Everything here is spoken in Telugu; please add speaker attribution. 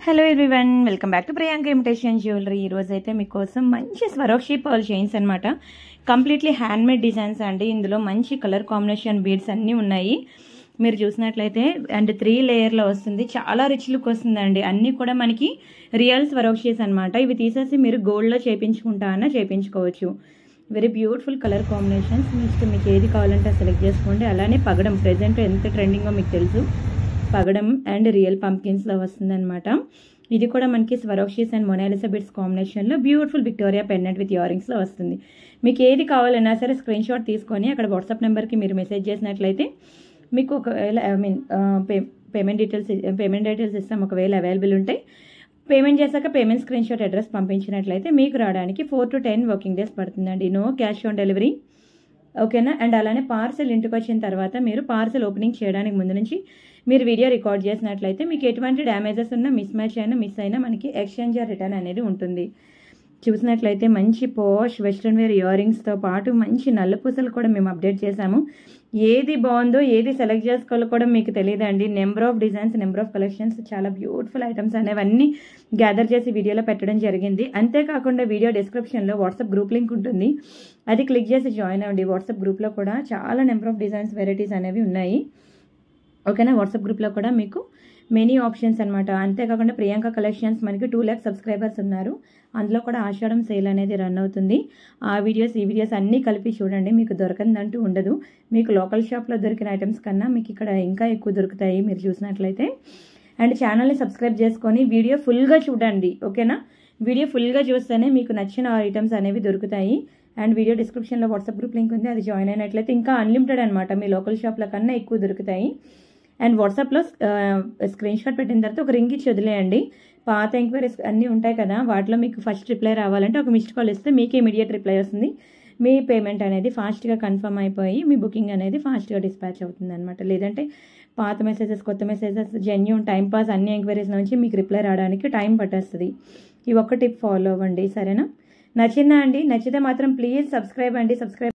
Speaker 1: hello everyone welcome back to Priyanka imitation jewellery ఈ రోజు అయితే మీకోసం మంచి స్వరోక్షి పర్ల్ చైన్స్ అనమాట కంప్లీట్లీ హ్యాండ్మేడ్ డిజైన్స్ అండి ఇందులో మంచి కలర్ కాంబినేషన్ బీడ్స్ అన్నీ ఉన్నాయి మీరు చూసినట్లయితే అండ్ త్రీ లేయర్లో వస్తుంది చాలా రిచ్ లుక్ వస్తుందండి అన్నీ కూడా మనకి రియల్ స్వరోక్షిస్ అనమాట ఇవి తీసేసి మీరు గోల్డ్లో చేపించుకుంటా అన్న చేపించుకోవచ్చు వెరీ బ్యూటిఫుల్ కలర్ కాంబినేషన్స్ మీకు మీకు ఏది కావాలంటే సెలెక్ట్ చేసుకోండి అలానే పగడం ప్రెజెంట్ ఎంత ట్రెండింగో మీకు తెలుసు పగడం అండ్ రియల్ పంకిన్స్లో వస్తుందన్నమాట ఇది కూడా మనకి స్వరోక్షిస్ అండ్ మొనాలిసా బిట్స్ కాంబినేషన్లో బ్యూటిఫుల్ విక్టోరియా పెన్నెంట్ విత్ ఇయరింగ్స్లో వస్తుంది మీకు ఏది కావాలన్నా సరే స్క్రీన్ షాట్ తీసుకొని అక్కడ వాట్సాప్ నెంబర్కి మీరు మెసేజ్ చేసినట్లయితే మీకు ఒకవేళ I mean pay payment details payment details ఇస్తాం ఒకవేళ అవైలబుల్ ఉంటాయి పేమెంట్ చేశాక పేమెంట్ స్క్రీన్ షాట్ అడ్రస్ పంపించినట్లయితే మీకు రావడానికి four to ten working days పడుతుందండి నో క్యాష్ ఆన్ డెలివరీ ఓకేనా అండ్ అలానే పార్సల్ ఇంటికి వచ్చిన తర్వాత మీరు పార్సల్ ఓపెనింగ్ చేయడానికి ముందు నుంచి మీరు వీడియో రికార్డ్ చేసినట్లయితే మీకు ఎటువంటి డ్యామేజెస్ ఉన్నా మిస్ మ్యాచ్ అయినా మిస్ అయినా మనకి ఎక్స్చేంజ్ రిటర్న్ అనేది ఉంటుంది చూసినట్లయితే మంచి పోష్ వెస్ట్రన్ వేర్ ఇయర్ రింగ్స్తో పాటు మంచి నల్ల పూసలు కూడా మేము అప్డేట్ చేశాము ఏది బాగుందో ఏది సెలెక్ట్ చేసుకోవాలో కూడా మీకు తెలియదండి number of designs number of collections చాలా బ్యూటిఫుల్ ఐటమ్స్ అనేవన్నీ గ్యాదర్ చేసి వీడియోలో పెట్టడం జరిగింది అంతేకాకుండా వీడియో డిస్క్రిప్షన్లో వాట్సాప్ గ్రూప్ లింక్ ఉంటుంది అది క్లిక్ చేసి జాయిన్ అవ్వండి వాట్సాప్ గ్రూప్లో కూడా చాలా నెంబర్ ఆఫ్ డిజైన్స్ వెరైటీస్ అనేవి ఉన్నాయి ఓకేనా వాట్సాప్ గ్రూప్లో కూడా మీకు మెనీ ఆప్షన్స్ అనమాట అంతేకాకుండా ప్రియాంక కలెక్షన్స్ మనకి టూ ల్యాక్ సబ్స్క్రైబర్స్ ఉన్నారు అందులో కూడా ఆషాఢం సేల్ అనేది రన్ అవుతుంది ఆ వీడియోస్ ఈ వీడియోస్ అన్నీ కలిపి చూడండి మీకు దొరకందంటూ ఉండదు మీకు లోకల్ షాప్లో దొరికిన ఐటమ్స్ కన్నా మీకు ఇక్కడ ఇంకా ఎక్కువ దొరుకుతాయి మీరు చూసినట్లయితే అండ్ ఛానల్ని సబ్స్క్రైబ్ చేసుకొని వీడియో ఫుల్గా చూడండి ఓకేనా వీడియో ఫుల్గా చూస్తేనే మీకు నచ్చిన ఐటమ్స్ అనేవి దొరుకుతాయి అండ్ వీడియో డిస్క్రిప్షన్లో వాట్సాప్ గ్రూప్ లింక్ ఉంది అది జాయిన్ అయినట్లయితే ఇంకా అన్లిమిటెడ్ అనమాట మీ లోకల్ షాప్ల కన్నా ఎక్కువ దొరుకుతాయి అండ్ వాట్సాప్లో స్క్రీన్ షాట్ పెట్టిన తర్వాత ఒక రింగ్ ఇచ్చి వదిలేయండి పాత ఎంక్వైరీస్ అన్నీ ఉంటాయి కదా వాటిలో మీకు ఫస్ట్ రిప్లై రావాలంటే ఒక మిస్డ్ కాల్ ఇస్తే మీకు ఇమీడియట్ రిప్లై వస్తుంది మీ పేమెంట్ అనేది ఫాస్ట్గా కన్ఫర్మ్ అయిపోయి మీ బుకింగ్ అనేది ఫాస్ట్గా డిస్పాచ్ అవుతుంది అనమాట లేదంటే పాత మెసేజెస్ కొత్త మెసేజెస్ జెన్యూన్ టైం పాస్ అన్ని ఎంక్వైరీస్ నుంచి మీకు రిప్లై రావడానికి టైం పట్టేస్తుంది ఈ ఒక్క టిప్ ఫాలో అవ్వండి సరేనా నచ్చిందా అండి నచ్చితే మాత్రం ప్లీజ్ సబ్స్క్రైబ్ అండి సబ్స్క్రైబ్